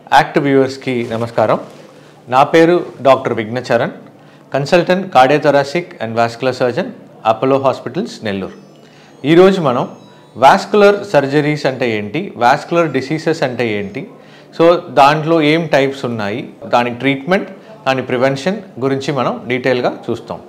act వ్యూవర్స్కి నమస్కారం నా పేరు doctor Vighnacharan consultant cardiothoracic and vascular surgeon Apollo hospitals Nellore ఈరోజు మనం వాస్కులర్ సర్జరీస్ అంటే ఏంటి వాస్కులర్ డిసీజెస్ అంటే ఏంటి సో దాంట్లో ఏం టైప్స్ ఉన్నాయి దాని ట్రీట్మెంట్ దాని ప్రివెన్షన్ గురించి మనం డీటెయిల్గా చూస్తాం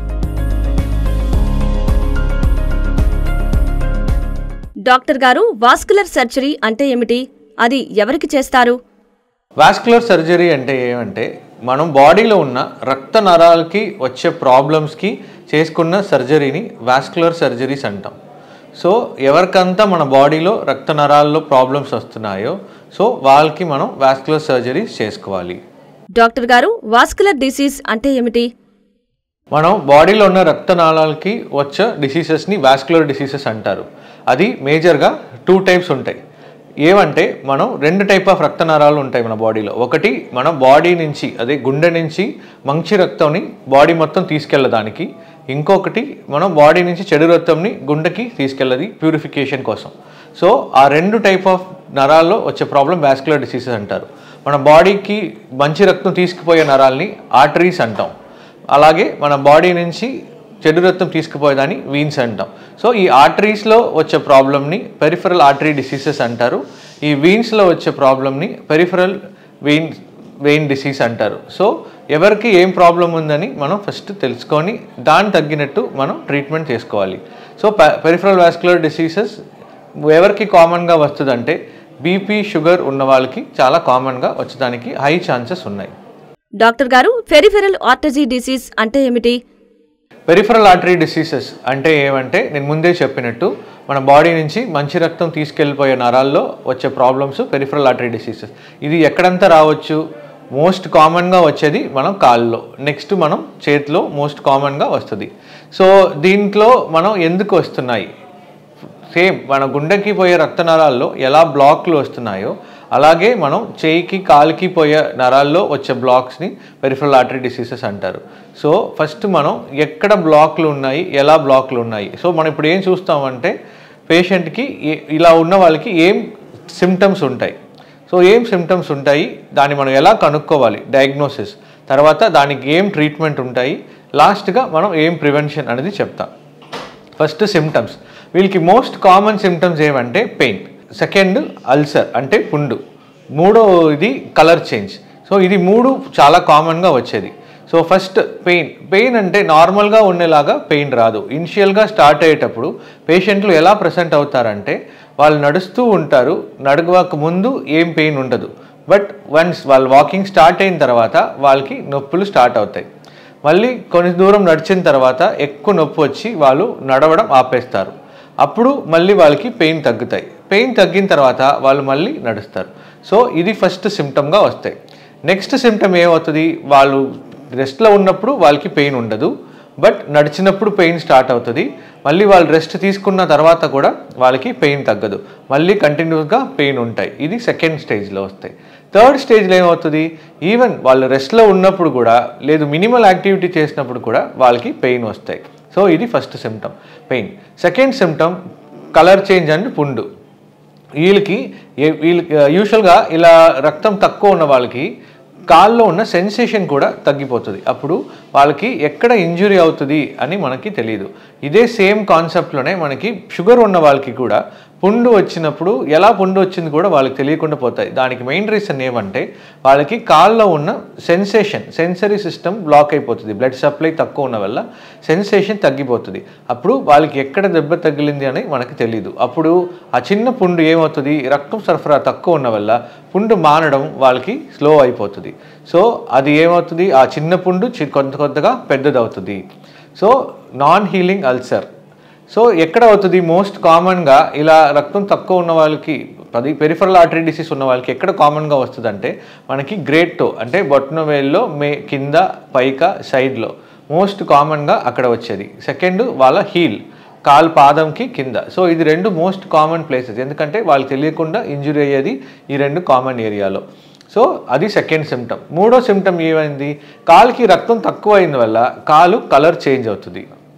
డాక్టర్ గారు వాస్కులర్ సర్జరీ అంటే ఏమిటి అది ఎవరికి చేస్తారు వాస్కులర్ సర్జరీ అంటే ఏమంటే మనం బాడీలో ఉన్న రక్త నరాలకి వచ్చే ప్రాబ్లమ్స్కి చేసుకున్న సర్జరీని వాస్కులర్ సర్జరీస్ అంటాం సో ఎవరికంతా మన బాడీలో రక్త నరాల్లో ప్రాబ్లమ్స్ వస్తున్నాయో సో వాళ్ళకి మనం వాస్కులర్ సర్జరీస్ చేసుకోవాలి డాక్టర్ గారు వాస్కులర్ డిసీజ్ అంటే ఏమిటి మనం బాడీలో ఉన్న రక్తనాళాలకి వచ్చే డిసీజెస్ని వాస్కులర్ డిసీజెస్ అంటారు అది మేజర్గా టూ టైప్స్ ఉంటాయి ఏమంటే మనం రెండు టైప్ ఆఫ్ రక్తనాళాలు ఉంటాయి మన బాడీలో ఒకటి మన బాడీ నుంచి అదే గుండె నుంచి మంచి రక్తంని బాడీ మొత్తం తీసుకెళ్ళడానికి ఇంకొకటి మనం బాడీ నుంచి చెడు రక్తంని గుండెకి తీసుకెళ్ళది ప్యూరిఫికేషన్ కోసం సో ఆ రెండు టైప్ ఆఫ్ నరాల్లో వచ్చే ప్రాబ్లం వాస్కులర్ డిసీజెస్ అంటారు మన బాడీకి మంచి రక్తం తీసుకుపోయే నరాల్ని ఆర్టరీస్ అంటాం అలాగే మన బాడీ నుంచి చెడు రక్తం తీసుకుపోయేదాన్ని వీన్స్ అంటాం సో ఈ ఆర్టరీస్లో వచ్చే ప్రాబ్లమ్ని పెరిఫరల్ ఆర్టరీ డిసీజెస్ అంటారు ఈ వీన్స్లో వచ్చే ప్రాబ్లమ్ని పెరిఫరల్ వెయిన్ వెయిన్ డిసీజ్ అంటారు సో ఎవరికి ఏం ప్రాబ్లం ఉందని మనం ఫస్ట్ తెలుసుకొని దాన్ని తగ్గినట్టు మనం ట్రీట్మెంట్ చేసుకోవాలి సో పెరిఫరల్ వాస్కులర్ డిసీజెస్ ఎవరికి కామన్గా వస్తుందంటే బీపీ షుగర్ ఉన్న వాళ్ళకి చాలా కామన్గా వచ్చడానికి హై ఛాన్సెస్ ఉన్నాయి డాక్టర్ గారు ఫెరిఫెరల్ ఆర్టజీ డిసీజ్ అంటే ఏమిటి పెరిఫరల్ ఆర్టరీ డిసీజెస్ అంటే ఏమంటే నేను ముందే చెప్పినట్టు మన బాడీ నుంచి మంచి రక్తం తీసుకెళ్ళిపోయే నరాల్లో వచ్చే ప్రాబ్లమ్స్ పెరిఫరల్ ఆర్టరీ డిసీజెస్ ఇది ఎక్కడంతా రావచ్చు మోస్ట్ కామన్గా వచ్చేది మనం కాల్లో నెక్స్ట్ మనం చేతిలో మోస్ట్ కామన్గా వస్తుంది సో దీంట్లో మనం ఎందుకు వస్తున్నాయి సేమ్ మన గుండెకి పోయే రక్తనరాల్లో ఎలా బ్లాక్లు వస్తున్నాయో అలాగే మనం చేయికి కాలుకి పోయే నరాల్లో వచ్చే బ్లాక్స్ని పెరిఫరల్ ఆర్టరీ డిసీజెస్ అంటారు సో ఫస్ట్ మనం ఎక్కడ బ్లాక్లు ఉన్నాయి ఎలా బ్లాక్లు ఉన్నాయి సో మనం ఇప్పుడు ఏం చూస్తామంటే పేషెంట్కి ఏ- ఇలా ఉన్న వాళ్ళకి ఏం సిమ్టమ్స్ ఉంటాయి సో ఏం సిమ్టమ్స్ ఉంటాయి దాన్ని మనం ఎలా కనుక్కోవాలి డయాగ్నోసిస్ తర్వాత దానికి ఏం ట్రీట్మెంట్ ఉంటాయి లాస్ట్గా మనం ఏం ప్రివెన్షన్ అనేది చెప్తాం ఫస్ట్ సిమ్టమ్స్ వీళ్ళకి మోస్ట్ కామన్ సిమ్టమ్స్ ఏమంటే పెయిన్ సెకండ్ అల్సర్ అంటే పుండు మూడో ఇది కలర్ చేంజ్ సో ఇది మూడు చాలా కామన్గా వచ్చేది సో ఫస్ట్ పెయిన్ పెయిన్ అంటే నార్మల్గా ఉండేలాగా పెయిన్ రాదు ఇనిషియల్గా స్టార్ట్ అయ్యేటప్పుడు పేషెంట్లు ఎలా ప్రజెంట్ అవుతారంటే వాళ్ళు నడుస్తూ ఉంటారు నడవక ముందు ఏం పెయిన్ ఉండదు బట్ వన్స్ వాళ్ళు వాకింగ్ స్టార్ట్ అయిన తర్వాత వాళ్ళకి నొప్పులు స్టార్ట్ అవుతాయి మళ్ళీ కొన్ని దూరం నడిచిన తర్వాత ఎక్కువ నొప్పి వచ్చి వాళ్ళు నడవడం ఆపేస్తారు అప్పుడు మళ్ళీ వాళ్ళకి పెయిన్ తగ్గుతాయి పెయిన్ తగ్గిన తర్వాత వాళ్ళు మళ్ళీ నడుస్తారు సో ఇది ఫస్ట్ సిమ్టమ్గా వస్తాయి నెక్స్ట్ సిమ్టమ్ ఏమవుతుంది వాళ్ళు రెస్ట్లో ఉన్నప్పుడు వాళ్ళకి పెయిన్ ఉండదు బట్ నడిచినప్పుడు పెయిన్ స్టార్ట్ అవుతుంది మళ్ళీ వాళ్ళు రెస్ట్ తీసుకున్న తర్వాత కూడా వాళ్ళకి పెయిన్ తగ్గదు మళ్ళీ కంటిన్యూస్గా పెయిన్ ఉంటాయి ఇది సెకండ్ స్టేజ్లో వస్తాయి థర్డ్ స్టేజ్లో ఏమవుతుంది ఈవెన్ వాళ్ళు రెస్ట్లో ఉన్నప్పుడు కూడా లేదు మినిమల్ యాక్టివిటీ చేసినప్పుడు కూడా వాళ్ళకి పెయిన్ వస్తాయి సో ఇది first symptom pain second symptom colour change and పుండు వీళ్ళకి ఏ- వీళ్ళకి యూజువల్గా ఇలా రక్తం తక్కువ ఉన్న వాళ్ళకి కాల్లో ఉన్న సెన్సేషన్ కూడా తగ్గిపోతుంది అప్పుడు వాళ్ళకి ఎక్కడ ఇంజురీ అవుతుంది అని మనకి తెలియదు ఇదే సేమ్ కాన్సెప్ట్లోనే మనకి షుగర్ ఉన్న వాళ్ళకి కూడా పుండు వచ్చినప్పుడు ఎలా పుండు వచ్చింది కూడా వాళ్ళకి తెలియకుండా పోతాయి దానికి మెయిన్ రీజన్ ఏమంటే వాళ్ళకి కాల్లో ఉన్న సెన్సేషన్ సెన్సరీ సిస్టమ్ బ్లాక్ అయిపోతుంది బ్లడ్ సప్లై తక్కువ ఉన్న వల్ల సెన్సేషన్ తగ్గిపోతుంది అప్పుడు వాళ్ళకి ఎక్కడ దెబ్బ తగిలింది అని మనకి తెలియదు అప్పుడు ఆ చిన్న పుండు ఏమవుతుంది రక్తం సరఫరా తక్కువ ఉన్న వల్ల పుండు మానడం వాళ్ళకి స్లో అయిపోతుంది సో అది ఏమవుతుంది ఆ చిన్న పుండు చి- కొంత కొంతగా పెద్దదవుతుంది so non healing ulcer so ఎక్కడ అవుతుంది మోస్ట్ కామన్గా ఇలా రక్తం తక్కువ ఉన్న వాళ్ళకి పది పెరిఫరల్ ఆర్టరీ డిసీజ్ ఉన్న వాళ్ళకి ఎక్కడ కామన్గా వస్తుందంటే మనకి గ్రేట్ టో అంటే బొట్టన వేల్లో మే కింద పైక సైడ్లో మోస్ట్ కామన్గా అక్కడ వచ్చేది సెకండ్ వాళ్ళ హీల్ కాల్ పాదంకి కింద సో ఇది రెండు మోస్ట్ కామన్ ప్లేసెస్ ఎందుకంటే వాళ్ళకి తెలియకుండా ఇంజురీ అయ్యేది ఈ రెండు కామన్ ఏరియాలో సో అది సెకండ్ సిమ్టమ్ మూడో సిమ్టమ్ ఏమైంది కాలుకి రక్తం తక్కువ అయిన వల్ల కాలు కలర్ చేంజ్ అవుతుంది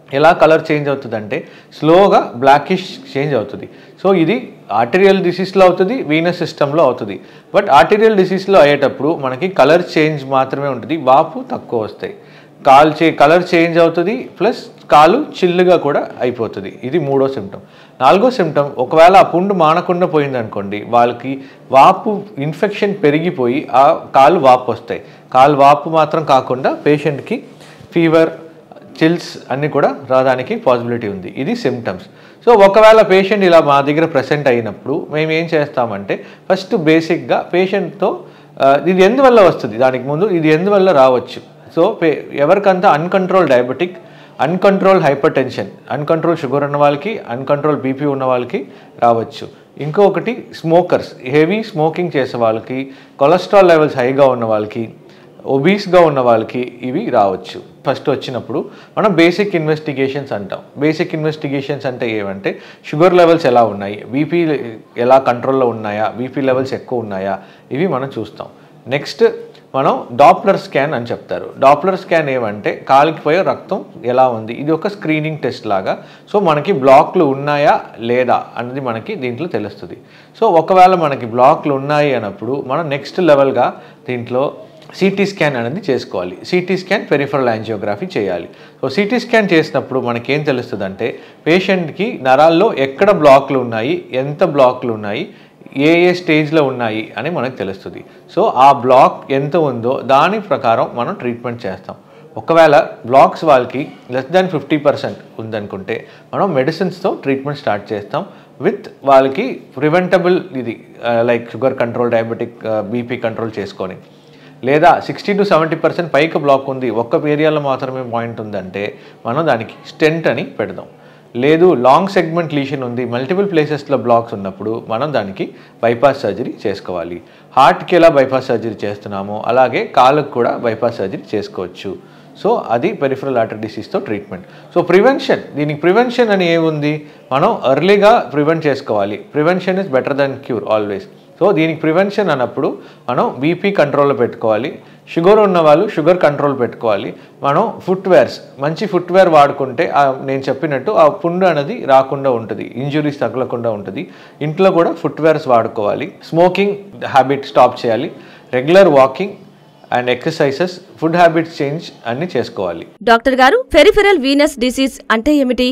ఎలా కలర్ చేంజ్ అవుతుందంటే స్లోగా బ్లాకిష్ చేంజ్ అవుతుంది సో ఇది ఆర్టీరియల్ డిసీజ్లో అవుతుంది వీనస్ సిస్టంలో అవుతుంది బట్ ఆర్టీరియల్ డిసీజ్లో అయ్యేటప్పుడు మనకి కలర్ చేంజ్ మాత్రమే ఉంటుంది వాపు తక్కువ వస్తాయి కాలు చే కలర్ చేంజ్ అవుతుంది ప్లస్ కాలు చిల్లుగా కూడా అయిపోతుంది ఇది మూడో సిమ్టమ్ నాలుగో సిమ్టమ్ ఒకవేళ ఆ పుండు మానకుండా పోయిందనుకోండి వాళ్ళకి వాపు ఇన్ఫెక్షన్ పెరిగిపోయి ఆ కాలు వాపు వస్తాయి కాలు వాపు మాత్రం కాకుండా పేషెంట్కి ఫీవర్ చిల్స్ అన్నీ కూడా రావడానికి పాసిబిలిటీ ఉంది ఇది సిమ్టమ్స్ సో ఒకవేళ పేషెంట్ ఇలా మా దగ్గర ప్రెసెంట్ అయినప్పుడు మేము ఏం చేస్తామంటే ఫస్ట్ బేసిక్గా పేషెంట్తో ఇది ఎందువల్ల వస్తుంది దానికి ముందు ఇది ఎందువల్ల రావచ్చు సో పే ఎవరికంతా uncontrolled diabetic uncontrolled hypertension uncontrolled sugar ఉన్న వాళ్ళకి అన్కంట్రోల్ బీపీ ఉన్న వాళ్ళకి రావచ్చు ఇంకొకటి స్మోకర్స్ హెవీ స్మోకింగ్ చేసే వాళ్ళకి కొలెస్ట్రాల్ లెవెల్స్ హైగా ఉన్న వాళ్ళకి ఒబీస్గా ఉన్న వాళ్ళకి ఇవి రావచ్చు ఫస్ట్ వచ్చినప్పుడు మనం బేసిక్ ఇన్వెస్టిగేషన్స్ అంటాం బేసిక్ ఇన్వెస్టిగేషన్స్ అంటే ఏమంటే షుగర్ లెవెల్స్ ఎలా ఉన్నాయి బీపీ ఎలా కంట్రోల్లో ఉన్నాయా బీపీ లెవెల్స్ ఎక్కువ ఉన్నాయా ఇవి మనం చూస్తాం నెక్స్ట్ మనం డాప్లర్ స్కాన్ అని చెప్తారు డాప్లర్ స్కాన్ ఏమంటే కాలికి పోయే రక్తం ఎలా ఉంది ఇది ఒక స్క్రీనింగ్ టెస్ట్ లాగా సో మనకి బ్లాక్లు ఉన్నాయా లేదా అన్నది మనకి దీంట్లో తెలుస్తుంది సో ఒకవేళ మనకి బ్లాక్లు ఉన్నాయి అన్నప్పుడు మనం నెక్స్ట్ లెవెల్గా దీంట్లో సిటీ స్కాన్ అనేది చేసుకోవాలి సిటీ స్కాన్ పెరిఫరల్ యాంజియోగ్రఫీ చేయాలి సో సిటీ స్కాన్ చేసినప్పుడు మనకేం తెలుస్తుందంటే పేషెంట్కి నరాల్లో ఎక్కడ బ్లాక్లు ఉన్నాయి ఎంత బ్లాక్లు ఉన్నాయి ఏ ఏ స్టేజ్లో ఉన్నాయి అని మనకు తెలుస్తుంది సో ఆ బ్లాక్ ఎంత ఉందో దాని ప్రకారం మనం ట్రీట్మెంట్ చేస్తాం ఒకవేళ బ్లాక్స్ వాళ్ళకి లెస్ దాన్ ఫిఫ్టీ పర్సెంట్ ఉందనుకుంటే మనం మెడిసిన్స్తో ట్రీట్మెంట్ స్టార్ట్ చేస్తాం విత్ వాళ్ళకి ప్రివెంటబుల్ ఇది like sugar control diabetic BP control చేసుకొని లేదా సిక్స్టీ టు సెవెంటీ పర్సెంట్ పైకి బ్లాక్ ఉంది ఒక్క ఏరియాలో మాత్రమే పాయింట్ ఉందంటే మనం దానికి స్టెంట్ అని పెడదాం లేదు లాంగ్ సెగ్మెంట్ లీషన్ ఉంది మల్టిపుల్ ప్లేసెస్లో బ్లాక్స్ ఉన్నప్పుడు మనం దానికి బైపాస్ సర్జరీ చేసుకోవాలి హార్ట్కి ఎలా బైపాస్ సర్జరీ చేస్తున్నామో అలాగే కాళ్ళకు కూడా బైపాస్ సర్జరీ చేసుకోవచ్చు సో అది పెరిఫరల్ ఆర్టర్ డిసీజ్తో ట్రీట్మెంట్ సో ప్రివెన్షన్ దీనికి ప్రివెన్షన్ అని ఏముంది మనం ఎర్లీగా ప్రివెంట్ చేసుకోవాలి prevention is better than cure always so దీనికి ప్రివెన్షన్ అన్నప్పుడు మనం బీపీ కంట్రోల్లో పెట్టుకోవాలి షుగర్ ఉన్న వాళ్ళు షుగర్ కంట్రోల్ పెట్టుకోవాలి మనం ఫుట్వేర్స్ మంచి ఫుట్వేర్ వాడుకుంటే ఆ నేను చెప్పినట్టు ఆ పుండు అనేది రాకుండా ఉంటుంది ఇంజురీస్ తగలకుండా ఉంటుంది ఇంట్లో కూడా ఫుట్వేర్స్ వాడుకోవాలి స్మోకింగ్ హ్యాబిట్ స్టాప్ చేయాలి regular walking and exercises food habits change అన్నీ చేసుకోవాలి డాక్టర్ గారు పెరిఫెరల్ వీనస్ డిసీజ్ అంటే ఏమిటి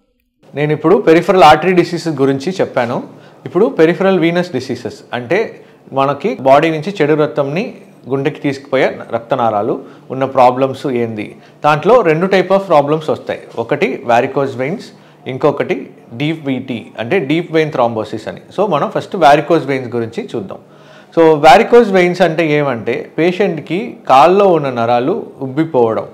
నేను ఇప్పుడు పెరిఫరల్ ఆర్టరీ డిసీజెస్ గురించి చెప్పాను ఇప్పుడు పెరిఫరల్ వీనస్ డిసీజెస్ అంటే మనకి బాడీ నుంచి చెడు రక్తంని గుండెకి తీసుకుపోయే రక్తనాళాలు ఉన్న ప్రాబ్లమ్స్ ఏంది దాంట్లో రెండు టైప్ ఆఫ్ ప్రాబ్లమ్స్ వస్తాయి ఒకటి వ్యారికోజ్ వెయిన్స్ ఇంకొకటి డీప్ వీటీ అంటే డీప్ వెయిన్ థ్రాంబోసిస్ అని సో మనం ఫస్ట్ వ్యారికోజ్ వెయిన్స్ గురించి చూద్దాం సో వ్యారికోజ్ వెయిన్స్ అంటే ఏమంటే పేషెంట్కి కాల్లో ఉన్న నరాలు ఉబ్బిపోవడం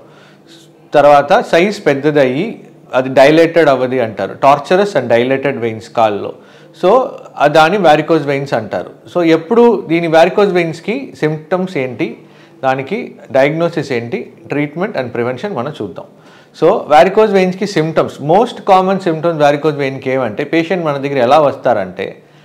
తర్వాత సైజ్ పెద్దదయ్యి అది డైలేటెడ్ అవ్వది అంటారు టార్చరస్ అండ్ డైలేటెడ్ వెయిన్స్ కాల్లో సో ఆ దాన్ని వ్యారికోజ్ వెయిన్స్ అంటారు సో ఎప్పుడు దీని వ్యారికోజ్ వెయిన్స్కి సిమ్టమ్స్ ఏంటి దానికి డయాగ్నోసిస్ ఏంటి ట్రీట్మెంట్ అండ్ ప్రివెన్షన్ మనం చూద్దాం సో వ్యారికోజ్ వెయిన్స్కి symptoms most common symptoms varicose వెయిన్కి ఏమంటే పేషెంట్ మన దగ్గర ఎలా వస్తారంటే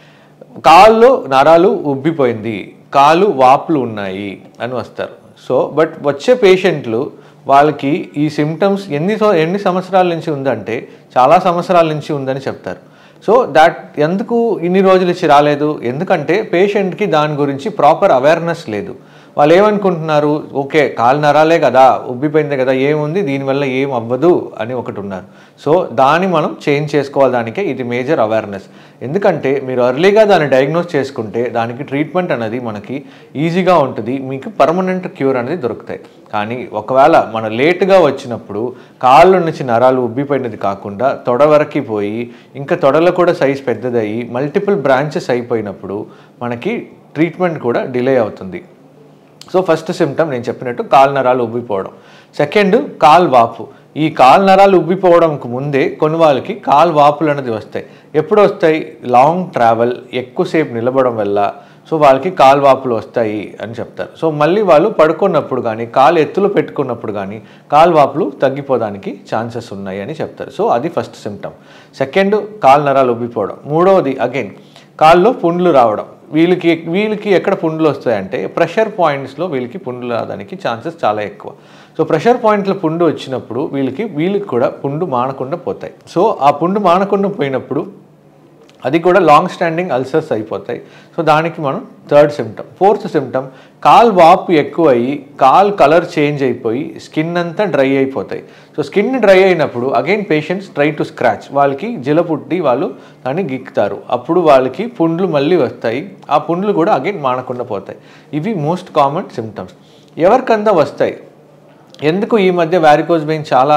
కాళ్ళు నరాలు ఉబ్బిపోయింది కాలు వాపులు ఉన్నాయి అని వస్తారు సో బట్ వచ్చే పేషెంట్లు వాళ్ళకి ఈ సిమ్టమ్స్ ఎన్ని సం- ఎన్ని సంవత్సరాల నుంచి ఉందంటే చాలా సంవత్సరాల నుంచి ఉందని చెప్తారు సో దాట్ ఎందుకు ఇన్ని రోజులు ఇచ్చి రాలేదు ఎందుకంటే పేషెంట్కి దాని గురించి ప్రాపర్ అవేర్నెస్ లేదు వాళ్ళు ఏమనుకుంటున్నారు ఓకే కాలు నరాలే కదా ఉబ్బిపోయింది కదా ఏముంది దీనివల్ల ఏం అవ్వదు అని ఒకటి ఉన్నారు సో దాన్ని మనం చేంజ్ చేసుకోవాలి దానికే ఇది మేజర్ అవేర్నెస్ ఎందుకంటే మీరు ఎర్లీగా దాన్ని డయాగ్నోస్ చేసుకుంటే దానికి ట్రీట్మెంట్ అనేది మనకి ఈజీగా ఉంటుంది మీకు పర్మనెంట్ క్యూర్ అనేది దొరుకుతాయి కానీ ఒకవేళ మన లేటుగా వచ్చినప్పుడు కాళ్ళు నుంచి నరాలు ఉబ్బిపోయినది కాకుండా తొడ వరకు పోయి ఇంకా తొడలో కూడా సైజ్ పెద్దదయ్యి మల్టిపుల్ బ్రాంచెస్ అయిపోయినప్పుడు మనకి ట్రీట్మెంట్ కూడా డిలే అవుతుంది సో ఫస్ట్ సిమ్టమ్ నేను చెప్పినట్టు కాలు నరాలు ఉబ్బిపోవడం సెకండ్ కాల్ వాపు ఈ కాలు నరాలు ఉబ్బిపోవడంకు ముందే కొన్ని వాళ్ళకి కాలు వాపులు అనేది వస్తాయి ఎప్పుడు వస్తాయి లాంగ్ ట్రావెల్ ఎక్కువసేపు నిలబడడం వల్ల సో వాళ్ళకి కాలు వాపులు వస్తాయి అని చెప్తారు సో మళ్ళీ వాళ్ళు పడుకున్నప్పుడు కానీ కాలు ఎత్తులు పెట్టుకున్నప్పుడు కానీ కాలు వాపులు తగ్గిపోవడానికి ఛాన్సెస్ ఉన్నాయి అని చెప్తారు సో అది ఫస్ట్ సిమ్టమ్ సెకండ్ కాలు నరాలు ఉబ్బిపోవడం మూడవది అగైన్ కాల్లో పుండ్లు రావడం వీళ్ళకి వీళ్ళకి ఎక్కడ పుండ్లు వస్తాయంటే ప్రెషర్ పాయింట్స్లో వీళ్ళకి పుండ్లు రావడానికి ఛాన్సెస్ చాలా ఎక్కువ సో ప్రెషర్ పాయింట్లో పుండు వచ్చినప్పుడు వీళ్ళకి వీళ్ళకి కూడా పుండు మానకుండా పోతాయి సో ఆ పుండు మానకుండా పోయినప్పుడు అది కూడా లాంగ్ స్టాండింగ్ అల్సర్స్ అయిపోతాయి సో దానికి మనం థర్డ్ సిమ్టమ్ ఫోర్త్ సిమ్టమ్ కాల్ వాపు ఎక్కువ అయ్యి కాల్ కలర్ చేంజ్ అయిపోయి స్కిన్ అంతా డ్రై అయిపోతాయి సో స్కిన్ డ్రై అయినప్పుడు again patients try to scratch వాళ్ళకి జిల పుట్టి వాళ్ళు దాన్ని గిక్కుతారు అప్పుడు వాళ్ళకి పుండ్లు మళ్ళీ వస్తాయి ఆ పుండ్లు కూడా అగైన్ మానకుండా పోతాయి ఇవి మోస్ట్ కామన్ సిమ్టమ్స్ ఎవరికందా వస్తాయి ఎందుకు ఈ మధ్య వ్యారికోజ్ వెయిన్ చాలా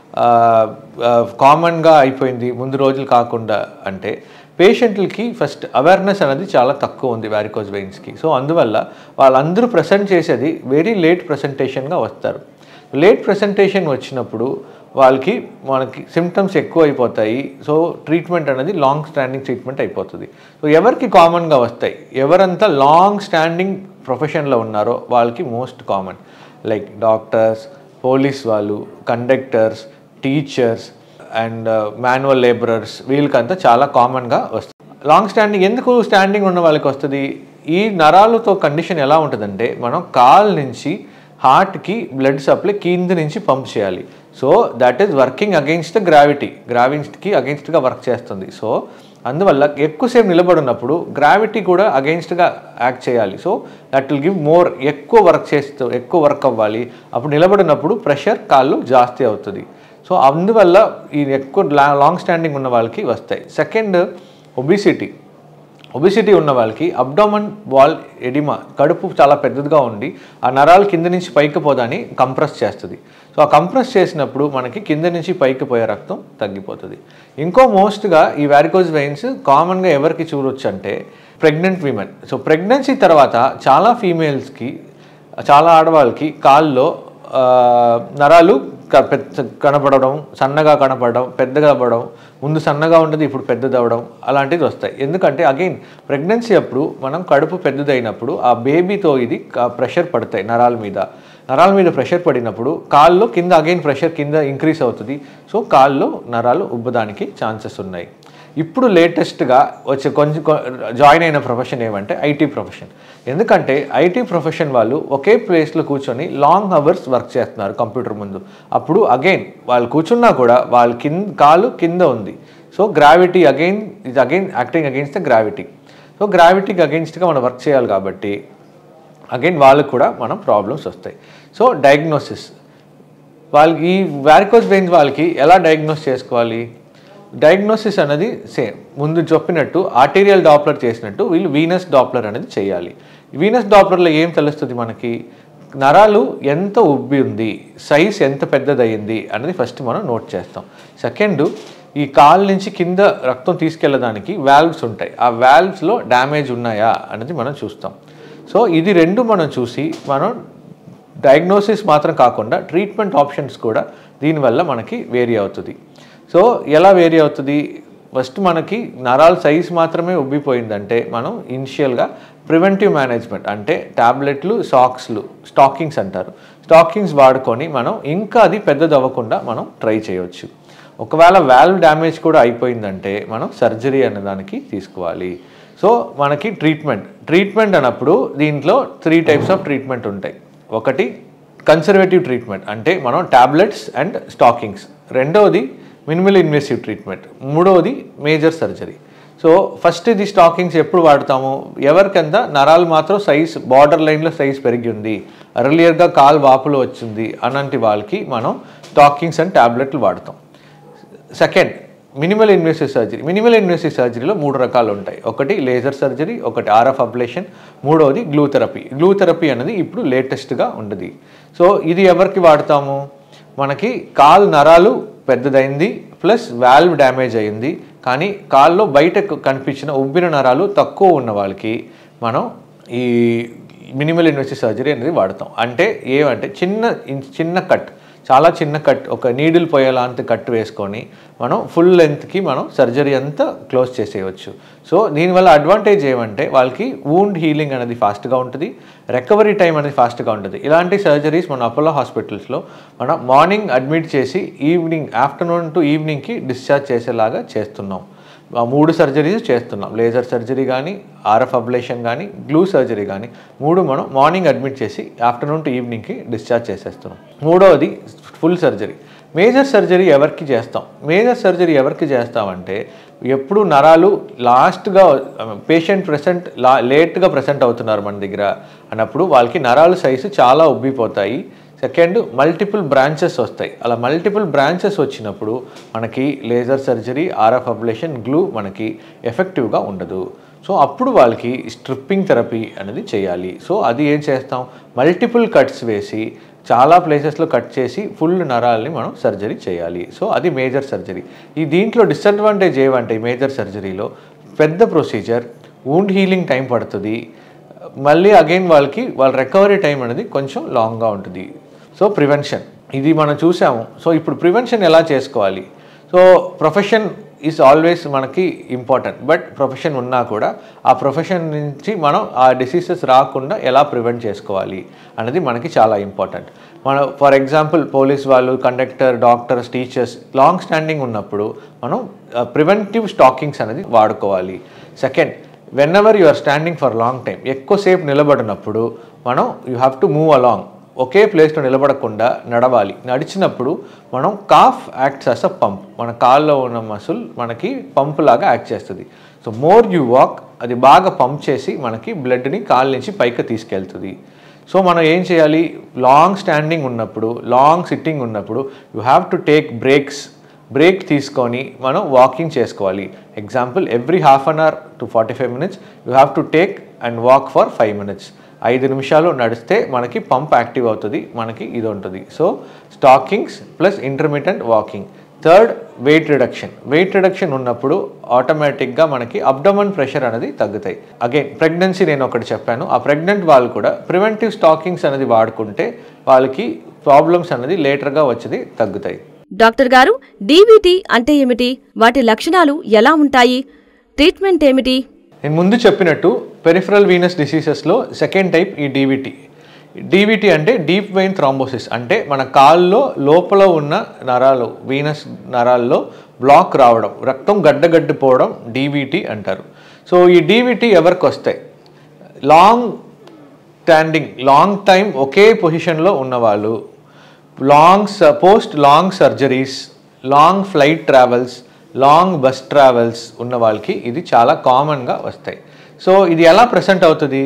కామన్గా అయిపోయింది ముందు రోజులు కాకుండా అంటే పేషెంట్లకి ఫస్ట్ అవేర్నెస్ అనేది చాలా తక్కువ ఉంది వ్యారికోజ్ వెయిన్స్కి సో అందువల్ల వాళ్ళందరూ ప్రజెంట్ చేసేది వెరీ లేట్ ప్రజెంటేషన్గా వస్తారు లేట్ ప్రజెంటేషన్ వచ్చినప్పుడు వాళ్ళకి మనకి సిమ్టమ్స్ ఎక్కువ అయిపోతాయి సో ట్రీట్మెంట్ అనేది లాంగ్ స్టాండింగ్ ట్రీట్మెంట్ అయిపోతుంది సో ఎవరికి కామన్గా వస్తాయి ఎవరంతా లాంగ్ స్టాండింగ్ ప్రొఫెషన్లో ఉన్నారో వాళ్ళకి most common like doctors police వాళ్ళు conductors teachers and manual labourers వీళ్ళకంతా చాలా కామన్గా వస్తుంది లాంగ్ స్టాండింగ్ ఎందుకు స్టాండింగ్ ఉన్న వాళ్ళకి వస్తుంది ఈ నరాలతో కండిషన్ ఎలా ఉంటుందంటే మనం కాల్ నుంచి హార్ట్కి బ్లడ్ సప్లై కింద నుంచి పంప్ చేయాలి so that is working against the gravity గ్రావిటీకి అగెయిన్స్ట్గా వర్క్ చేస్తుంది సో అందువల్ల ఎక్కువసేపు నిలబడినప్పుడు గ్రావిటీ కూడా అగెయిన్స్ట్గా యాక్ట్ చేయాలి so that will give more ఎక్కువ వర్క్ చేస్తూ ఎక్కువ వర్క్ అవ్వాలి అప్పుడు నిలబడినప్పుడు ప్రెషర్ కాళ్ళు జాస్తి అవుతుంది సో అందువల్ల ఈ ఎక్కువ లాంగ్ స్టాండింగ్ ఉన్న వాళ్ళకి వస్తాయి సెకండ్ ఒబిసిటీ ఒబిసిటీ ఉన్న వాళ్ళకి అబ్డామన్ వాల్ ఎడిమా కడుపు చాలా పెద్దదిగా ఉండి ఆ నరాలు కింద నుంచి పైకి పోదాని కంప్రెస్ చేస్తుంది సో ఆ కంప్రెస్ చేసినప్పుడు మనకి కింద నుంచి పైకి పోయే రక్తం తగ్గిపోతుంది ఇంకో మోస్ట్గా ఈ వ్యారికోజ్ వెయిన్స్ కామన్గా ఎవరికి చూడొచ్చు అంటే ప్రెగ్నెంట్ విమెన్ సో ప్రెగ్నెన్సీ తర్వాత చాలా ఫీమేల్స్కి చాలా ఆడవాళ్ళకి కాల్లో ఆ, నరాలు క- పెద్ద కనపడడం సన్నగా కనపడడం పెద్దగా అవ్వడం ముందు సన్నగా ఉండేది ఇప్పుడు పెద్దది అవ్వడం అలాంటివి వస్తాయి ఎందుకంటే అగైన్ ప్రెగ్నెన్సీ అప్పుడు మనం కడుపు పెద్దదైనప్పుడు ఆ బేబీతో ఇది ప్రెషర్ పడతాయి నరాల మీద నరాల మీద ప్రెషర్ పడినప్పుడు కాల్లో కింద అగైన్ ప్రెషర్ కింద ఇంక్రీస్ అవుతుంది సో కాల్లో నరాలు ఉబ్బడానికి ఛాన్సెస్ ఉన్నాయి ఇప్పుడు లేటెస్ట్గా వచ్చే కొంచెం జాయిన్ అయిన ప్రొఫెషన్ ఏమంటే ఐటీ ప్రొఫెషన్ ఎందుకంటే ఐటీ ప్రొఫెషన్ వాళ్ళు ఒకే ప్లేస్లో కూర్చొని లాంగ్ అవర్స్ వర్క్ చేస్తున్నారు కంప్యూటర్ ముందు అప్పుడు అగైన్ వాళ్ళు కూర్చున్నా కూడా వాళ్ళ కింద కాలు కింద ఉంది సో గ్రావిటీ అగైన్ ఇది again acting against the gravity so గ్రావిటీకి అగైన్స్ట్గా మనం వర్క్ చేయాలి కాబట్టి అగైన్ వాళ్ళకు కూడా మనం ప్రాబ్లమ్స్ వస్తాయి సో డయాగ్నోసిస్ వాళ్ళకి ఈ వ్యారికోజ్ వెయిన్స్ వాళ్ళకి ఎలా డయాగ్నోస్ చేసుకోవాలి డయాగ్నోసిస్ అనేది సేమ్ ముందు చెప్పినట్టు ఆర్టీరియల్ డాప్లర్ చేసినట్టు వీళ్ళు వీనస్ డాప్లర్ అనేది చేయాలి వీనస్ డాప్లర్లో ఏం తెలుస్తుంది మనకి నరాలు ఎంత ఉబ్బి ఉంది సైజ్ ఎంత పెద్దదయ్యింది అనేది ఫస్ట్ మనం నోట్ చేస్తాం సెకండ్ ఈ కాల్ నుంచి కింద రక్తం తీసుకెళ్ళడానికి వాల్వ్స్ ఉంటాయి ఆ వాల్వ్స్లో డ్యామేజ్ ఉన్నాయా అనేది మనం చూస్తాం సో ఇది రెండు మనం చూసి మనం డయాగ్నోసిస్ మాత్రం కాకుండా ట్రీట్మెంట్ ఆప్షన్స్ కూడా దీనివల్ల మనకి వేరీ అవుతుంది సో ఎలా వేరీ అవుతుంది ఫస్ట్ మనకి నరాల సైజ్ మాత్రమే ఉబ్బిపోయిందంటే మనం ఇనిషియల్గా ప్రివెంటివ్ మేనేజ్మెంట్ అంటే టాబ్లెట్లు సాక్స్లు స్టాకింగ్స్ అంటారు స్టాకింగ్స్ వాడుకొని మనం ఇంకా అది పెద్దది అవ్వకుండా మనం ట్రై చేయవచ్చు ఒకవేళ వాల్వ్ డ్యామేజ్ కూడా అయిపోయిందంటే మనం సర్జరీ అనే దానికి తీసుకోవాలి సో మనకి ట్రీట్మెంట్ ట్రీట్మెంట్ అన్నప్పుడు దీంట్లో త్రీ టైప్స్ ఆఫ్ ట్రీట్మెంట్ ఉంటాయి ఒకటి కన్సర్వేటివ్ ట్రీట్మెంట్ అంటే మనం టాబ్లెట్స్ అండ్ స్టాకింగ్స్ రెండవది మినిమల్ ఇన్వెసివ్ ట్రీట్మెంట్ మూడవది మేజర్ సర్జరీ సో ఫస్ట్ ఇది స్టాకింగ్స్ ఎప్పుడు వాడతాము ఎవరికంతా నరాలు మాత్రం సైజ్ బార్డర్ లైన్లో సైజ్ పెరిగి ఉంది అర్లియర్గా కాల్ వాపులు వచ్చింది అలాంటి వాళ్ళకి మనం స్టాకింగ్స్ అండ్ టాబ్లెట్లు వాడతాం second minimal invasive surgery minimal invasive సర్జరీలో మూడు రకాలు ఉంటాయి ఒకటి లేజర్ సర్జరీ ఒకటి ఆర్ఎఫ్ అబ్లేషన్ మూడవది గ్లూ థెరపీ గ్లూ థెరపీ అనేది ఇప్పుడు లేటెస్ట్గా ఉండదు సో ఇది ఎవరికి వాడతాము మనకి కాల్ నరాలు పెద్దదైంది ప్లస్ వాల్వ్ డ్యామేజ్ అయింది కానీ కాల్లో బయట కనిపించిన ఉబ్బిన నరాలు తక్కువ ఉన్న వాళ్ళకి మనం ఈ మినిమల్ ఇన్వెసివ్ సర్జరీ అనేది వాడతాం అంటే ఏమంటే చిన్న చిన్న కట్ చాలా చిన్న కట్ ఒక నీడిల్ పోయేలాంటి కట్ వేసుకొని మనం ఫుల్ లెంత్కి మనం సర్జరీ అంతా క్లోజ్ చేసేయవచ్చు సో దీనివల్ల అడ్వాంటేజ్ ఏమంటే వాళ్ళకి వూండ్ హీలింగ్ అనేది ఫాస్ట్గా ఉంటుంది రికవరీ టైం అనేది ఫాస్ట్గా ఉంటుంది ఇలాంటి సర్జరీస్ మన అపోలో హాస్పిటల్స్లో మనం మార్నింగ్ అడ్మిట్ చేసి ఈవినింగ్ ఆఫ్టర్నూన్ టు ఈవినింగ్కి డిశ్చార్జ్ చేసేలాగా చేస్తున్నాం ఆ మూడు సర్జరీస్ చేస్తున్నాం లేజర్ సర్జరీ కానీ ఆర్ఎఫ్ అబ్లేషన్ కానీ గ్లూ సర్జరీ కానీ మూడు మనం మార్నింగ్ అడ్మిట్ చేసి ఆఫ్టర్నూన్ టు ఈవినింగ్కి డిశ్చార్జ్ చేసేస్తున్నాం మూడవది ఫుల్ సర్జరీ మేజర్ సర్జరీ ఎవరికి చేస్తాం మేజర్ సర్జరీ ఎవరికి చేస్తామంటే ఎప్పుడు నరాలు లాస్ట్గా పేషెంట్ ప్రెసెంట్ లా లేట్గా ప్రెసెంట్ అవుతున్నారు మన దగ్గర అన్నప్పుడు వాళ్ళకి నరాలు సైజు చాలా ఉబ్బిపోతాయి సెకండ్ మల్టిపుల్ బ్రాంచెస్ వస్తాయి అలా మల్టిపుల్ బ్రాంచెస్ వచ్చినప్పుడు మనకి laser surgery RF ablation glue మనకి ఎఫెక్టివ్గా ఉండదు సో అప్పుడు వాళ్ళకి స్ట్రిప్పింగ్ థెరపీ అనేది చేయాలి సో అది ఏం చేస్తాం మల్టిపుల్ కట్స్ వేసి చాలా ప్లేసెస్లో కట్ చేసి ఫుల్ నరాలని మనం సర్జరీ చేయాలి సో అది మేజర్ సర్జరీ ఈ దీంట్లో డిసడ్వాంటేజ్ ఏమంటే ఈ మేజర్ సర్జరీలో పెద్ద ప్రొసీజర్ వూండ్ హీలింగ్ టైం పడుతుంది మళ్ళీ అగైన్ వాళ్ళకి వాళ్ళ రికవరీ టైం అనేది కొంచెం లాంగ్గా ఉంటుంది సో ప్రివెన్షన్ ఇది మనం చూసాము సో ఇప్పుడు ప్రివెన్షన్ ఎలా చేసుకోవాలి సో ప్రొఫెషన్ ఈజ్ ఆల్వేస్ మనకి ఇంపార్టెంట్ బట్ ప్రొఫెషన్ ఉన్నా కూడా ఆ ప్రొఫెషన్ నుంచి మనం ఆ డిసీజెస్ రాకుండా ఎలా ప్రివెంట్ చేసుకోవాలి అనేది మనకి చాలా ఇంపార్టెంట్ మన ఫర్ ఎగ్జాంపుల్ పోలీస్ వాళ్ళు conductor doctors teachers long standing ఉన్నప్పుడు మనం ప్రివెంటివ్ స్టాకింగ్స్ అనేది వాడుకోవాలి second whenever you are standing for long time ఎక్కువసేపు నిలబడినప్పుడు మనం you have to move along ఒకే ప్లేస్లో నిలబడకుండా నడవాలి నడిచినప్పుడు మనం calf acts as a pump మన కాల్లో ఉన్న మసుల్ మనకి పంప్ లాగా యాక్ట్ చేస్తుంది సో మోర్ యూ వాక్ అది బాగా పంప్ చేసి మనకి బ్లడ్ని కాళ్ళ నుంచి పైకి తీసుకెళ్తుంది సో మనం ఏం చేయాలి లాంగ్ స్టాండింగ్ ఉన్నప్పుడు లాంగ్ సిట్టింగ్ ఉన్నప్పుడు you have to take breaks break తీసుకొని మనం వాకింగ్ చేసుకోవాలి example every half an hour to forty five minutes you have to take and walk for five minutes ఐదు నిమిషాలు నడిస్తే మనకి పంప్ యాక్టివ్ అవుతుంది మనకి ఇది ఉంటుంది so stockings plus intermediate walking third weight reduction weight reduction ఉన్నప్పుడు ఆటోమేటిక్గా మనకి అబ్డమన్ ప్రెషర్ అనేది తగ్గుతాయి అగైన్ ప్రెగ్నెన్సీ నేను ఒకటి చెప్పాను ఆ ప్రెగ్నెంట్ వాళ్ళు కూడా ప్రివెంటివ్ స్టాకింగ్స్ అనేది వాడుకుంటే వాళ్ళకి ప్రాబ్లమ్స్ అనేది లేటర్గా వచ్చేది తగ్గుతాయి డాక్టర్ గారు డీబీటీ అంటే ఏమిటి వాటి లక్షణాలు ఎలా ఉంటాయి ట్రీట్మెంట్ ఏమిటి నేను ముందు చెప్పినట్టు పెరిఫరల్ వీనస్ డిసీజెస్లో సెకండ్ టైప్ ఈ డీవీటీ డీవీటీ అంటే డీప్ వెయిన్ థ్రాంబోసిస్ అంటే మన కాల్లో లోపల ఉన్న నరాలు వీనస్ నరాల్లో బ్లాక్ రావడం రక్తం గడ్డగడ్డిపోవడం డీవీటీ అంటారు సో ఈ డీవీటీ ఎవరికి వస్తాయి లాంగ్ స్టాండింగ్ లాంగ్ టైం ఒకే పొజిషన్లో ఉన్నవాళ్ళు long post long surgeries long flight travels long bus travels ఉన్న వాళ్ళకి ఇది చాలా కామన్గా వస్తాయి సో ఇది ఎలా ప్రజెంట్ అవుతుంది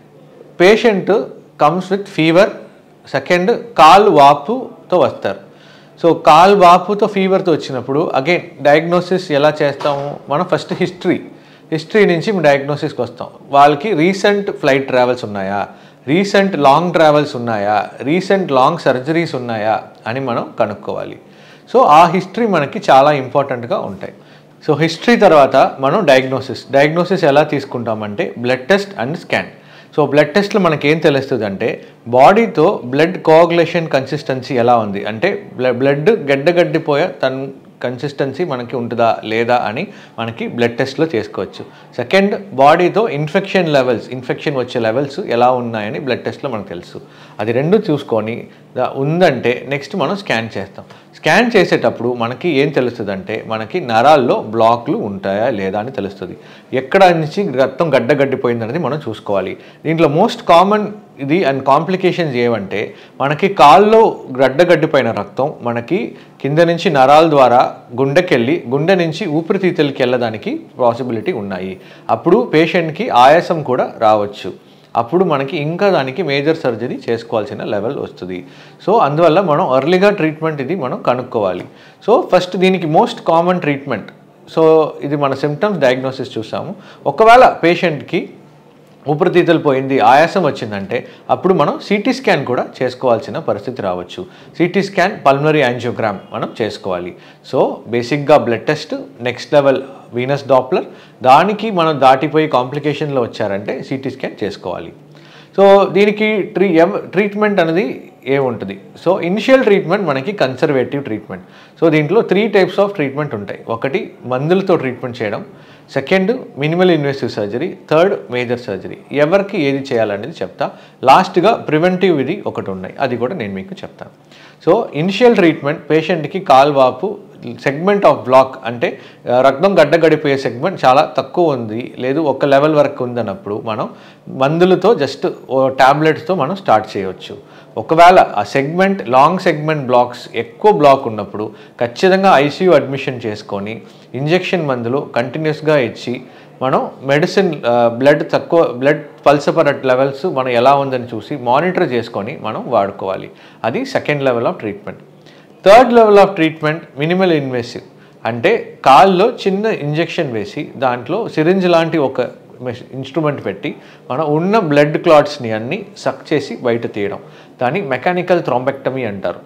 patient comes with fever second కాల్ వాపుతో వస్తారు సో కాల్ వాపుతో ఫీవర్తో వచ్చినప్పుడు అగైన్ డయాగ్నోసిస్ ఎలా చేస్తాము మనం ఫస్ట్ హిస్టరీ హిస్టరీ నుంచి డయాగ్నోసిస్కి వస్తాం వాళ్ళకి రీసెంట్ ఫ్లైట్ ట్రావెల్స్ ఉన్నాయా రీసెంట్ లాంగ్ ట్రావెల్స్ ఉన్నాయా రీసెంట్ లాంగ్ సర్జరీస్ ఉన్నాయా అని మనం కనుక్కోవాలి సో ఆ హిస్టరీ మనకి చాలా ఇంపార్టెంట్గా ఉంటాయి సో హిస్టరీ తర్వాత మనం డయాగ్నోసిస్ డయాగ్నోసిస్ ఎలా తీసుకుంటామంటే blood test and scan so blood టెస్ట్లో మనకి ఏం తెలుస్తుంది అంటే బాడీతో బ్లడ్ కోఆగులేషన్ కన్సిస్టెన్సీ ఎలా ఉంది అంటే బ్లడ్ గడ్డగడ్డిపోయే తన కన్సిస్టెన్సీ మనకి ఉంటుందా లేదా అని మనకి బ్లడ్ టెస్ట్లో చేసుకోవచ్చు సెకండ్ బాడీతో ఇన్ఫెక్షన్ లెవెల్స్ ఇన్ఫెక్షన్ వచ్చే లెవెల్స్ ఎలా ఉన్నాయని బ్లడ్ టెస్ట్లో మనకు తెలుసు అది రెండు చూసుకొని దా- ఉందంటే నెక్స్ట్ మనం స్కాన్ చేస్తాం స్కాన్ చేసేటప్పుడు మనకి ఏం తెలుస్తుందంటే మనకి నరాల్లో బ్లాక్లు ఉంటాయా లేదా అని తెలుస్తుంది ఎక్కడ నుంచి రక్తం గడ్డగడ్డిపోయింది అనేది మనం చూసుకోవాలి దీంట్లో మోస్ట్ కామన్ ఇది అండ్ కాంప్లికేషన్స్ ఏమంటే మనకి కాల్లో గడ్డగడ్డిపోయిన రక్తం మనకి కింద నుంచి నరాల ద్వారా గుండెకెళ్ళి గుండె నుంచి ఊపిరితిత్తులకి వెళ్ళడానికి పాసిబిలిటీ ఉన్నాయి అప్పుడు పేషెంట్కి ఆయాసం కూడా రావచ్చు అప్పుడు మనకి ఇంకా దానికి మేజర్ సర్జరీ చేసుకోవాల్సిన లెవెల్ వస్తుంది సో అందువల్ల మనం ఎర్లీగా ట్రీట్మెంట్ ఇది మనం కనుక్కోవాలి సో ఫస్ట్ దీనికి మోస్ట్ కామన్ ట్రీట్మెంట్ సో ఇది మన సిమ్టమ్స్ డయాగ్నోసిస్ చూసాము ఒకవేళ పేషెంట్కి ఊపిరితిత్తులు పోయింది ఆయాసం వచ్చిందంటే అప్పుడు మనం సిటీ స్కాన్ కూడా చేసుకోవాల్సిన పరిస్థితి రావచ్చు సిటీ స్కాన్ పల్మరీ యాంజియోగ్రామ్ మనం చేసుకోవాలి సో బేసిక్గా blood test next level venous Doppler దానికి మనం దాటిపోయి కాంప్లికేషన్లో వచ్చారంటే సిటీ స్కాన్ చేసుకోవాలి సో దీనికి ట్రీ ఎవ- ట్రీట్మెంట్ అనేది ఏముంటుంది సో ఇనిషియల్ ట్రీట్మెంట్ మనకి కన్సర్వేటివ్ ట్రీట్మెంట్ సో దీంట్లో త్రీ టైప్స్ ఆఫ్ ట్రీట్మెంట్ ఉంటాయి ఒకటి మందులతో ట్రీట్మెంట్ చేయడం second minimal invasive surgery third major surgery ఎవరికి ఏది చేయాలనేది చెప్తా లాస్ట్గా ప్రివెంటివ్ ఇది ఒకటి ఉన్నాయి అది కూడా నేను మీకు చెప్తాను సో ఇనిషియల్ ట్రీట్మెంట్ పేషెంట్కి కాల్వాపు సెగ్మెంట్ ఆఫ్ బ్లాక్ అంటే ఆ, రక్తం గడ్డగడిపోయే సెగ్మెంట్ చాలా తక్కువ ఉంది లేదు ఒక లెవెల్ వరకు ఉందన్నప్పుడు మనం మందులతో జస్ట్ ట్యాబ్లెట్స్తో మనం స్టార్ట్ చేయవచ్చు ఒకవేళ ఆ సెగ్మెంట్ లాంగ్ సెగ్మెంట్ బ్లాక్స్ ఎక్కువ బ్లాక్ ఉన్నప్పుడు ఖచ్చితంగా ఐసీయూ అడ్మిషన్ చేసుకొని ఇంజెక్షన్ మందులు కంటిన్యూస్గా ఇచ్చి మనం మెడిసిన్ బ్లడ్ తక్కువ బ్లడ్ పల్సపర్ లెవెల్స్ మనం ఎలా ఉందని చూసి మానిటర్ చేసుకొని మనం వాడుకోవాలి అది second level of treatment third level of treatment minimal invasive అంటే కాల్లో చిన్న ఇంజెక్షన్ వేసి దాంట్లో సిరింజ్ లాంటి ఒక ఇన్స్ట్రుమెంట్ పెట్టి మనం ఉన్న బ్లడ్ క్లాట్స్ని అన్ని సక్ చేసి బయట తీయడం దాన్ని మెకానికల్ థ్రోంబెక్టమీ అంటారు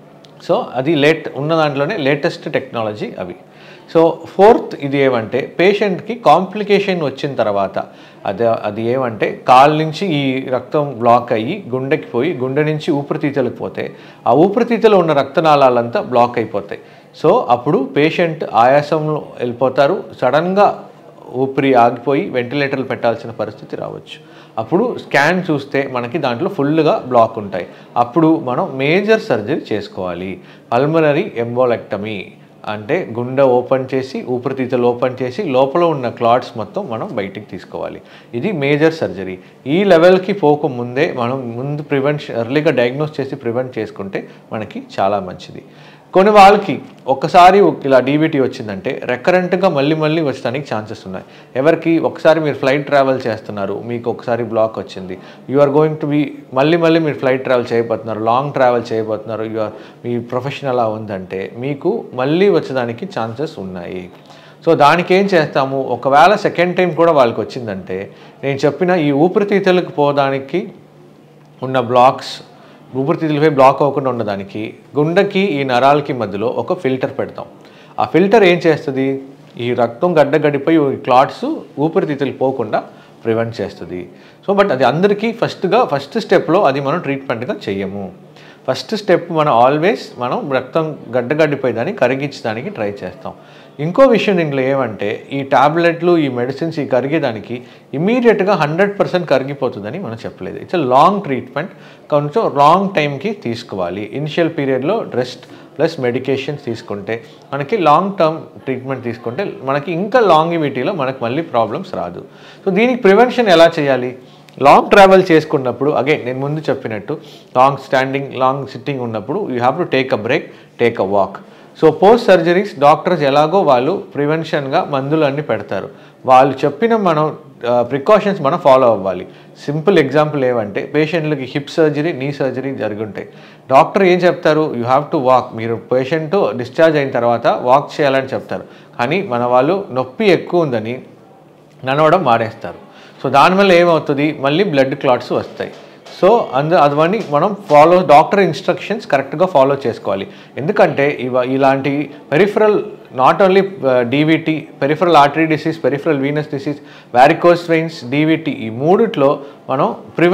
సో అది లేట్ ఉన్న దాంట్లోనే లేటెస్ట్ టెక్నాలజీ అవి సో ఫోర్త్ ఇది ఏమంటే పేషెంట్కి కాంప్లికేషన్ వచ్చిన తర్వాత అది అది ఏమంటే కాల్ నుంచి ఈ రక్తం బ్లాక్ అయ్యి గుండెకి పోయి గుండె నుంచి ఊపిరితిత్తులకు పోతే ఆ ఊపిరితిత్తులో ఉన్న రక్తనాళాలంతా బ్లాక్ అయిపోతాయి సో అప్పుడు పేషెంట్ ఆయాసంలో వెళ్ళిపోతారు సడన్గా ఊపిరి ఆగిపోయి వెంటిలేటర్లు పెట్టాల్సిన పరిస్థితి రావచ్చు అప్పుడు స్కాన్ చూస్తే మనకి దాంట్లో ఫుల్గా బ్లాక్ ఉంటాయి అప్పుడు మనం మేజర్ సర్జరీ చేసుకోవాలి పల్మనరీ ఎంబోలెక్టమీ అంటే గుండె ఓపెన్ చేసి ఊపిరితిత్తులు ఓపెన్ చేసి లోపల ఉన్న క్లాట్స్ మొత్తం మనం బయటికి తీసుకోవాలి ఇది మేజర్ సర్జరీ ఈ లెవెల్కి పోకముందే మనం ముందు ప్రివెన్షన్ ఎర్లీగా డయాగ్నోస్ చేసి ప్రివెంట్ చేసుకుంటే మనకి చాలా మంచిది కొన్ని వాళ్ళకి ఒక్కసారి ఇలా డీబీటీ వచ్చిందంటే రెకరెంట్గా మళ్ళీ మళ్ళీ వచ్చడానికి ఛాన్సెస్ ఉన్నాయి ఎవరికి ఒకసారి మీరు ఫ్లైట్ ట్రావెల్ చేస్తున్నారు మీకు ఒకసారి బ్లాక్ వచ్చింది you are going to be మళ్ళీ మళ్ళీ మీరు ఫ్లైట్ ట్రావెల్ చేయబోతున్నారు లాంగ్ ట్రావెల్ చేయబోతున్నారు యు ఆర్ మీ ప్రొఫెషన్ అలా ఉందంటే మీకు మళ్ళీ వచ్చేదానికి ఛాన్సెస్ ఉన్నాయి సో దానికి ఏం చేస్తాము ఒకవేళ సెకండ్ టైం కూడా వాళ్ళకి వచ్చిందంటే నేను చెప్పిన ఈ ఊపిరితిత్తులకు పోవడానికి ఉన్న బ్లాక్స్ ఊపిరితిత్తులపై బ్లాక్ అవ్వకుండా ఉండడానికి గుండెకి ఈ నరాలకి మధ్యలో ఒక ఫిల్టర్ పెడతాం ఆ ఫిల్టర్ ఏం చేస్తుంది ఈ రక్తం గడ్డగడిపోయి ఈ క్లాట్స్ ఊపిరితిత్తులు పోకుండా ప్రివెంట్ చేస్తుంది సో బట్ అది అందరికీ ఫస్ట్గా ఫస్ట్ స్టెప్లో అది మనం ట్రీట్మెంట్గా చెయ్యము ఫస్ట్ స్టెప్ మనం ఆల్వేస్ మనం రక్తం గడ్డగడ్డిపోయేదాన్ని కరిగించడానికి ట్రై చేస్తాం ఇంకో విషయం దీంట్లో ఏమంటే ఈ టాబ్లెట్లు ఈ మెడిసిన్స్ ఈ కరిగేదానికి ఇమీడియట్గా హండ్రెడ్ పర్సెంట్ కరిగిపోతుందని మనం చెప్పలేదు ఇట్స్ లాంగ్ ట్రీట్మెంట్ కొంచెం లాంగ్ టైంకి తీసుకోవాలి ఇనిషియల్ పీరియడ్లో రెస్ట్ ప్లస్ మెడికేషన్స్ తీసుకుంటే మనకి లాంగ్ టర్మ్ ట్రీట్మెంట్ తీసుకుంటే మనకి ఇంకా లాంగివిటీలో మనకు మళ్ళీ ప్రాబ్లమ్స్ రాదు సో దీనికి ప్రివెన్షన్ ఎలా చేయాలి లాంగ్ ట్రావెల్ చేసుకున్నప్పుడు అగైన్ నేను ముందు చెప్పినట్టు లాంగ్ స్టాండింగ్ లాంగ్ సిట్టింగ్ ఉన్నప్పుడు you have to take a break take a walk so post surgeries doctors ఎలాగో వాళ్ళు ప్రివెన్షన్గా మందులు అన్ని పెడతారు వాళ్ళు చెప్పిన మనం ప్రికాషన్స్ మనం ఫాలో అవ్వాలి సింపుల్ ఎగ్జాంపుల్ ఏమంటే పేషెంట్లకి హిప్ సర్జరీ నీ సర్జరీ జరుగుంటాయి డాక్టర్ ఏం చెప్తారు యూ హ్యావ్ టు వాక్ మీరు పేషెంట్ డిశ్చార్జ్ అయిన తర్వాత వాక్ చేయాలని చెప్తారు కానీ మన వాళ్ళు నొప్పి ఎక్కువ ఉందని నడవడం మానేస్తారు సో దానివల్ల ఏమవుతుంది మళ్ళీ బ్లడ్ క్లాట్స్ వస్తాయి సో అందు అదివన్నీ మనం ఫాలో డాక్టర్ ఇన్స్ట్రక్షన్స్ కరెక్ట్గా ఫాలో చేసుకోవాలి ఎందుకంటే ఇవ ఇలాంటి peripheral not only DVT peripheral artery disease peripheral venous disease varicose veins DVT ఈ మూడిట్లో మనం ప్రివె